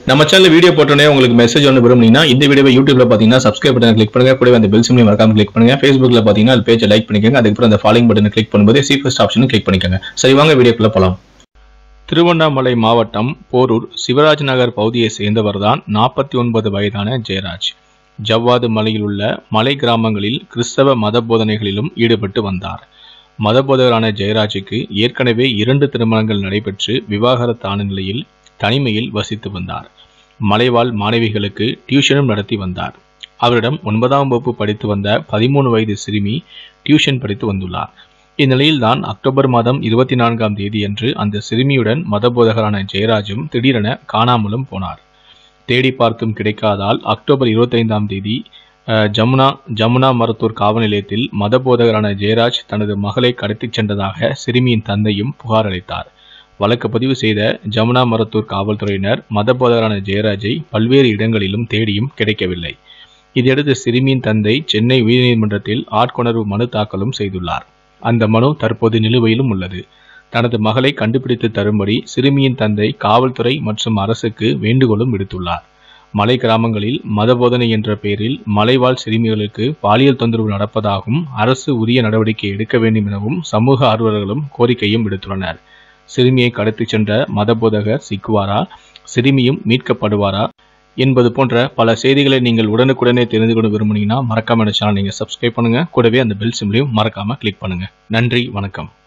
நம்ம channel video போட்டோன்னே உங்களுக்கு மெசேஜ் ஒன்று விரும்புனீங்கன்னா இந்த வீடியோவை யூடியூப்ல பார்த்தீங்கன்னா சப்ஸ்கிரைப் பட்டன் கிளிக் பண்ணுங்க கூடவே அந்த பெல் சிம்லையும் மறக்காம கிளிக் பண்ணுங்க ஃபேஸ்புக்ல பார்த்தீங்கன்னா அது பேஜை லைக் பண்ணிக்கோங்க அதுக்கப்புறம் அந்த ஃபாலோயிங் பட்டனை கிளிக் பண்ணும்போது சி ஃபர்ஸ்ட் ஆப்ஷனும் கிளிக் பண்ணிக்கோங்க சரி வாங்க வீடியோக்குள்ள போலாம் திருவண்ணாமலை மாவட்டம் போரூர் சிவராஜ் நகர் பகுதியை சேர்ந்தவர் தான் நாற்பத்தி ஒன்பது வயதான ஜெயராஜ் ஜவ்வாது மலையில் உள்ள மலை கிராமங்களில் கிறிஸ்தவ மத போதனைகளிலும் ஈடுபட்டு வந்தார் மதபோதகரான ஜெயராஜுக்கு ஏற்கனவே இரண்டு திருமணங்கள் நடைபெற்று விவாகரத்தான நிலையில் தனிமையில் வசித்து வந்தார் மலைவாழ் மாணவிகளுக்கு டியூஷனும் நடத்தி வந்தார் அவரிடம் ஒன்பதாம் வகுப்பு படித்து வந்த பதிமூணு வயது சிறுமி டியூஷன் படித்து வந்துள்ளார் இந்நிலையில்தான் அக்டோபர் மாதம் இருபத்தி நான்காம் தேதியன்று அந்த சிறுமியுடன் மதபோதகரான ஜெயராஜும் திடீரென காணாமலும் போனார் தேடி பார்த்தும் கிடைக்காதால் அக்டோபர் இருபத்தைந்தாம் தேதி அஹ், ஜமுனா ஜமுனா மருத்தூர் காவல் நிலையத்தில் மதபோதகரான ஜெயராஜ் தனது மகளை கடத்திச் சென்றதாக சிறுமியின் தந்தையும் புகார் அளித்தார் வழக்கு பதிவு செய்த ஜமுனா மருத்தூர் காவல்துறையினர் மதபோதகரான ஜெயராஜை பல்வேறு இடங்களிலும் தேடியும் கிடைக்கவில்லை இதையடுத்து சிறுமியின் தந்தை சென்னை உயர்நீதிமன்றத்தில் ஆட்கொணர்வு மனு தாக்கலும் செய்துள்ளார் அந்த மனு தற்போது நிலுவையிலும் உள்ளது தனது மகளை கண்டுபிடித்து தரும்படி சிறுமியின் தந்தை காவல்துறை மற்றும் அரசுக்கு வேண்டுகோளும் விடுத்துள்ளார் மலை கிராமங்களில் மதபோதனை என்ற பெயரில் மலைவாழ் சிறுமிகளுக்கு பாலியல் தொந்தரவு நடப்பதாகவும் அரசு உரிய நடவடிக்கை எடுக்க வேண்டும் எனவும் சமூக ஆர்வலர்களும் கோரிக்கையும் விடுத்துள்ளனர் சிறுமியை கடத்திச் சென்ற மதபோதகர் சிக்குவாரா சிறுமியும் மீட்கப்படுவாரா என்பது போன்ற பல செய்திகளை நீங்கள் உடனுக்குடனே தெரிந்து கொள்ள விரும்புனீங்கன்னா மறக்காம இந்த சேனல் நீங்கள் சப்ஸ்கிரைப் பண்ணுங்க கூடவே அந்த பெல் சிம்லையும் மறக்காம கிளிக் பண்ணுங்க நன்றி வணக்கம்